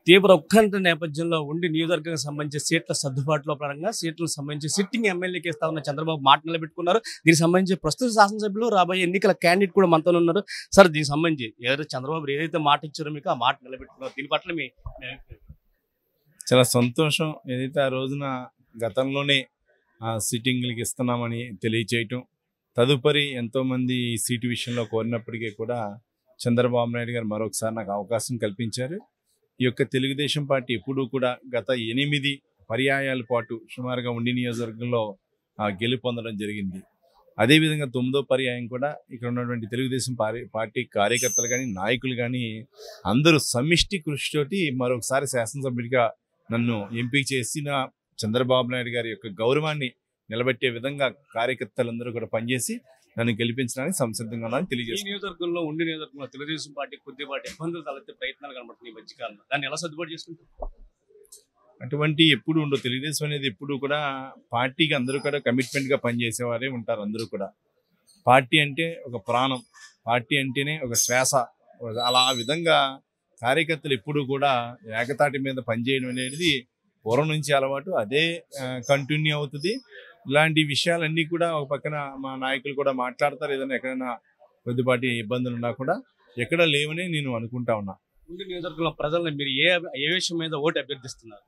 తీవ్ర ఉత్కంఠ నేపథ్యంలో ఉండి నియోజకవర్గానికి సంబంధించి సీట్ల సర్దుబాటులో పరంగా సీట్లకు సంబంధించి సిట్టింగ్ ఎమ్మెల్యేకి ఇస్తా ఉన్న చంద్రబాబు మాట నిలబెట్టుకున్నారు దీనికి సంబంధించి ప్రస్తుత శాసనసభ్యులు రాబోయే ఎన్నికల క్యాండిడేట్ కూడా మనతో ఉన్నారు సార్ దీనికి సంబంధించి ఏదైతే చంద్రబాబు ఏదైతే మాట ఇచ్చారో మీకు ఆ మాట నిలబెట్టుకున్నారు దీని పట్ల మీ మీ అభిప్రాయం? చాలా సంతోషం ఏదైతే ఆ రోజున గతంలోనే ఆ సిట్టింగ్లకి ఇస్తున్నామని తెలియచేయటం తదుపరి ఎంతోమంది ఈ సీటు విషయంలో కోరినప్పటికీ కూడా చంద్రబాబు నాయుడు గారు మరొకసారి నాకు అవకాశం కల్పించారు ఈ యొక్క తెలుగుదేశం పార్టీ ఎప్పుడూ కూడా గత ఎనిమిది పర్యాయాల పాటు సుమారుగా ఉండి నియోజకవర్గంలో ఆ, గెలుపొందడం జరిగింది అదేవిధంగా తొమ్మిదో పర్యాయం కూడా ఇక్కడ ఉన్నటువంటి తెలుగుదేశం పారి- పార్టీ కార్యకర్తలు కానీ నాయకులు కానీ అందరూ సమిష్టి కృషితోటి మరొకసారి శాసనసభ్యుడిగా నన్ను ఎంపిక చేసిన చంద్రబాబు నాయుడు గారి యొక్క గౌరవాన్ని నిలబెట్టే విధంగా కార్యకర్తలందరూ కూడా పనిచేసి నన్ను గెలిపించడానికి సంసిద్ధంగా ఉన్నానని ఈ తెలియజేస్తున్నాను నియోజకవర్గంలో ఉండి నియోజకవర్గంలో తెలుగుదేశం పార్టీ కొద్దిపాటి ఇబ్బందులు తలెత్తే ప్రయత్నాలు కనబడుతున్నాయి ఈ మధ్యకాలంలో దాన్ని ఎలా సర్దుబాటు చేసుకుంటారు అటువంటి ఎప్పుడు ఉండవు తెలుగుదేశం అనేది ఎప్పుడు కూడా పార్టీకి అందరూ కూడా కమిట్మెంట్ గా పనిచేసేవారే ఉంటారు అందరూ కూడా పార్టీ అంటే ఒక ప్రాణం పార్టీ అంటేనే ఒక శ్వాస అలా ఆ విధంగా కార్యకర్తలు ఎప్పుడు కూడా ఏకతాటి మీద పనిచేయడం అనేది పూర్వం నుంచి అలవాటు అదే కంటిన్యూ అవుతుంది ఇలాంటి విషయాలన్నీ కూడా ఒక పక్కన మా నాయకులు కూడా మాట్లాడతారు ఏదైనా ఎక్కడైనా కొద్దిపాటి ఇబ్బందులు ఉన్నా కూడా ఎక్కడ లేవని నేను అనుకుంటా ఉన్నా ఉండి నియోజకవర్గంలో ప్రజలను మీరు ఏ ఏ విషయం మీద ఓటు అభ్యర్థిస్తున్నారు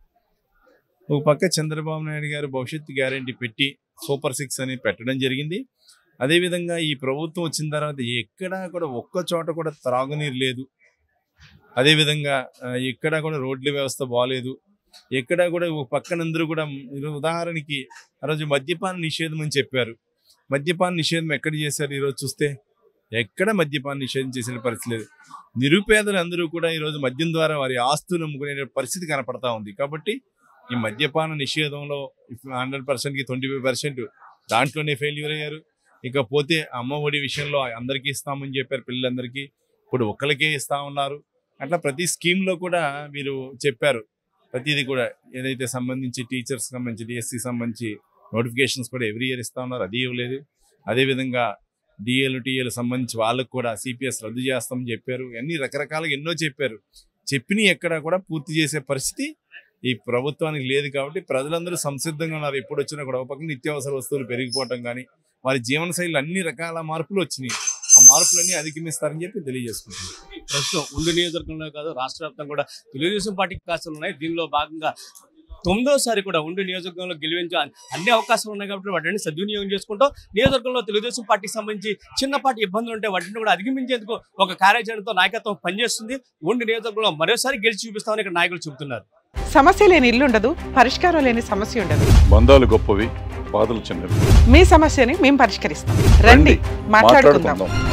ఒక పక్క చంద్రబాబు నాయుడు గారు భవిష్యత్తు గ్యారంటీ పెట్టి సూపర్ సిక్స్ అని పెట్టడం జరిగింది అదేవిధంగా ఈ ప్రభుత్వం వచ్చిన తర్వాత ఎక్కడా కూడా ఒక్క చోట కూడా త్రాగునీరు లేదు అదేవిధంగా ఆ, ఎక్కడా కూడా రోడ్ల వ్యవస్థ బాగాలేదు ఎక్కడా కూడా ఒక పక్కనందరూ కూడా మీరు ఉదాహరణకి ఆ రోజు మద్యపాన నిషేధం అని చెప్పారు మద్యపాన నిషేధం ఎక్కడ చేశారు ఈరోజు చూస్తే ఎక్కడ మద్యపాన నిషేధం చేసిన పరిస్థితి లేదు నిరుపేదలు అందరూ కూడా ఈరోజు మద్యం ద్వారా వారి ఆస్తులు అమ్ముకునే పరిస్థితి కనపడతా ఉంది కాబట్టి ఈ మద్యపాన నిషేధంలో హండ్రెడ్ పర్సెంట్కి ట్వంటీ ఫైవ్ పర్సెంట్ దాంట్లోనే ఫెయిల్యూర్ అయ్యారు ఇకపోతే అమ్మ ఒడి విషయంలో అందరికీ ఇస్తామని చెప్పారు పిల్లలందరికీ ఇప్పుడు ఒక్కరికే ఇస్తా ఉన్నారు అట్లా ప్రతి స్కీమ్లో కూడా మీరు చెప్పారు ప్రతిదీ కూడా ఏదైతే సంబంధించి టీచర్స్ సంబంధించి డిఎస్సి సంబంధించి నోటిఫికేషన్స్ కూడా ఎవ్రీ ఇయర్ ఇస్తా ఉన్నారు అది ఇవ్వలేదు అదేవిధంగా డిఎల్ టీఎల్ సంబంధించి వాళ్ళకు కూడా సిపిఎస్ రద్దు చేస్తామని చెప్పారు అన్ని రకరకాలుగా ఎన్నో చెప్పారు చెప్పిన ఎక్కడా కూడా పూర్తి చేసే పరిస్థితి ఈ ప్రభుత్వానికి లేదు కాబట్టి ప్రజలందరూ సంసిద్ధంగా ఉన్నారు ఎప్పుడు వచ్చినా కూడా ఒక పక్కన నిత్యావసర వస్తువులు పెరిగిపోవటం కానీ వారి జీవన శైలిలో అన్ని రకాల మార్పులు వచ్చినాయి ఆ మార్పులన్నీ అధిగమిస్తారని చెప్పి తెలియజేసుకుంటున్నాను ప్రస్తుతం ఉండి నియోజకవర్గంలో కాదు రాష్ట్ర వ్యాప్తంగా కూడా తెలుగుదేశం పార్టీకి అవకాశాలు ఉన్నాయి దీనిలో భాగంగా తొమ్మిదోసారి కూడా ఉండి నియోజకవర్గంలో గెలిపించే అన్ని అవకాశాలు ఉన్నాయి కాబట్టి వాటిని సద్వినియోగం చేసుకుంటూ నియోజకవర్గంలో తెలుగుదేశం పార్టీకి సంబంధించి చిన్నపాటి ఇబ్బందులు ఉంటే వాటిని కూడా అధిగమించేందుకు ఒక కార్యాచరణతో నాయకత్వం పనిచేస్తుంది ఉండి నియోజకవర్గంలో మరోసారి గెలిచి చూపిస్తామని ఇక్కడ నాయకులు చెబుతున్నారు సమస్య లేని ఇల్లు ఉండదు పరిష్కారం లేని సమస్య ఉండదు బంధాలు గొప్పవి బాధలు చిన్నవి మీ సమస్యని మేము పరిష్కరిస్తాం రండి మాట్లాడుకుందాం మాట్లాడుకుందాం